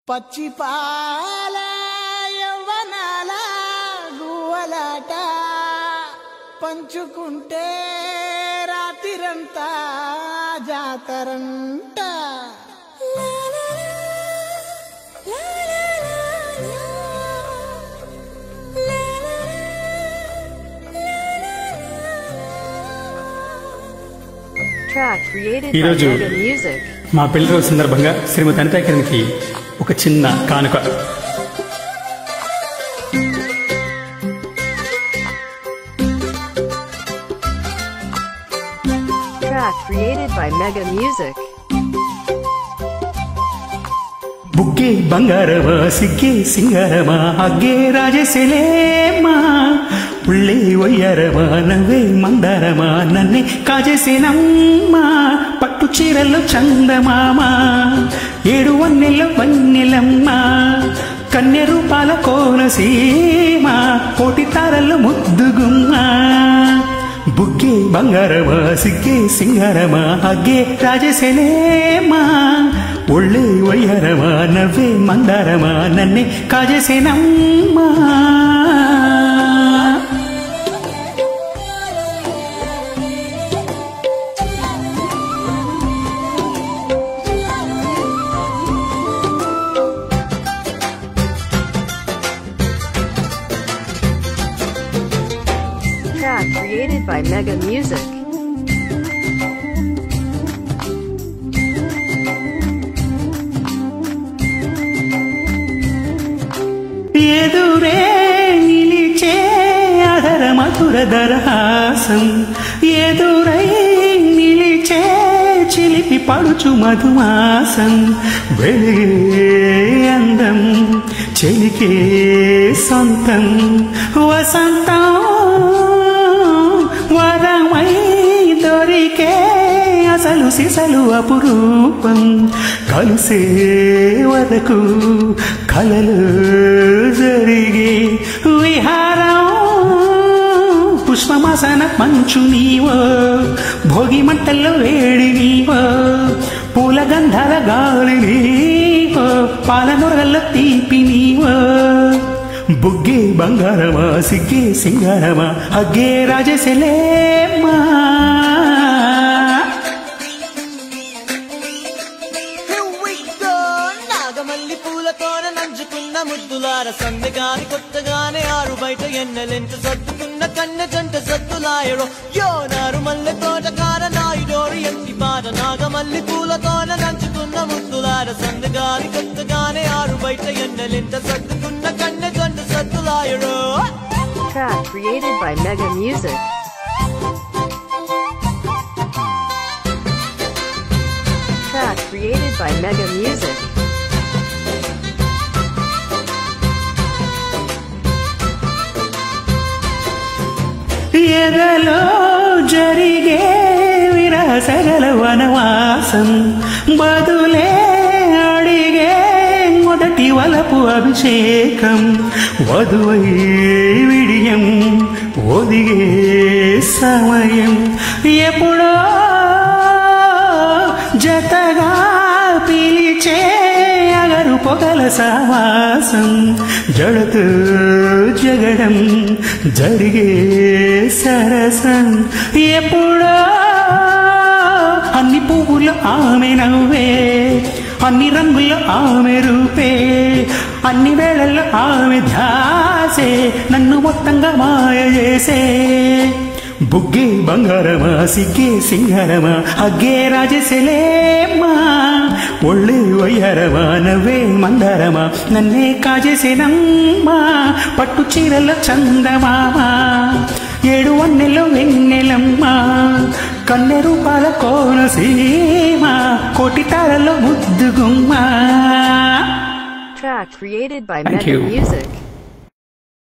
పచ్చి పాల యవ్వనాల గువ్వలాట పంచుకుంటే రాత్రిరంతా జాతరంట Track created by ఈరోజు Mega Music. మా పెళ్లి రోజు సందర్భంగా శ్రీమతి అనితా కిరణ్కి ఒక చిన్న కానుక Track created by Mega Music. బుగ్గే బంగారమా సిగ్గే సింగారమా అగ్గే రాజేసేలేమా ఉళ్ళే వయ్యారమా నవ్వే మందారమా నన్నే కాజేసేనమ్మా పట్టు చీరల్లో చందమామా ఏడు వన్నెల్లో వన్నెలమ్మా కన్య రూపాల కోనసీమ కోటి తారల్లో ముద్దుగుమ్మా బుగ్గే బంగారమా సిగ్గే సింగారమా అగ్గే రాజసేనేమా ఒళ్ళే వయ్యారమా నవ్వే మందారమా నన్నే కాజేసేనమ్మా Track created by Mega Music. ఎదురే నిలిచే అధర మధుర దరహాసం ఎదురై నిలిచే చిలిపి పడుచు మధుమాసం వెలిగే అందం చెలికే సొంతం వసంతం వరమై దొరికే అసలు సిసలు అపురూపం కలిసే వరకు కలలు జరిగే విహారం పుష్పమాసన మంచు నీవో భోగి మంటల్లో వేడి నీవో పూల గంధాల గాలి నీవో పాల నొరగల్ల తీపి నీవో బుగ్గే బంగారమా సిగ్గే సింగారమా అగ్గే రాజసెలేమా Here we go. నాగమల్లి పూలతోన నంచుకున్న ముద్దులార సందగాని కొత్తగానే ఆరు బయట ఎన్నెలెంట సర్దుకున్న కన్న జంట సద్దులాయరో యో నారు మల్లె తోట కార నాయుడోరు ఎత్తి పాట నాగమల్లి పూలతోన నంచుకున్న ముద్దులార సందగాని కొత్తగానే ఆరు బయట ఎన్నెలెంట సర్దుకున్న కన్న జంట సద్దులాయరో Track created by Mega Music. Track created by Mega Music. ఎదలో జరిగే విరసగల వనవాసం బదులే అడిగే మొదటి వలపు అభిషేకం వధువై విడియం ఒదిగే సమయం ఎప్పుడో జతగా పిలిచే అగరు పొగల సావాసం జడతు జగడం జరిగే సరసం ఎప్పుడో అన్ని పువ్వులు ఆమె నవ్వే అన్ని రంగుల్లో ఆమె రూపే అన్ని వేళల్లో ఆమె ధ్యాసే నన్ను మొత్తంగా మాయ చేసే బుగ్గే బంగారమా సిగ్గే సింగారమా అగ్గే రాజసెలేమా ఒళ్ళే వయ్యారమా నవ్వే మందారమా నన్నే కాజేసేనమ్మా పట్టు చీరల చందమామా ఏడు వన్నెలో వెన్నెలమ్మా కన్నె రూపాల కోనసీమ కోటి తారలో ముద్దుగుమ్మా Track created by Thank Mega you. Music.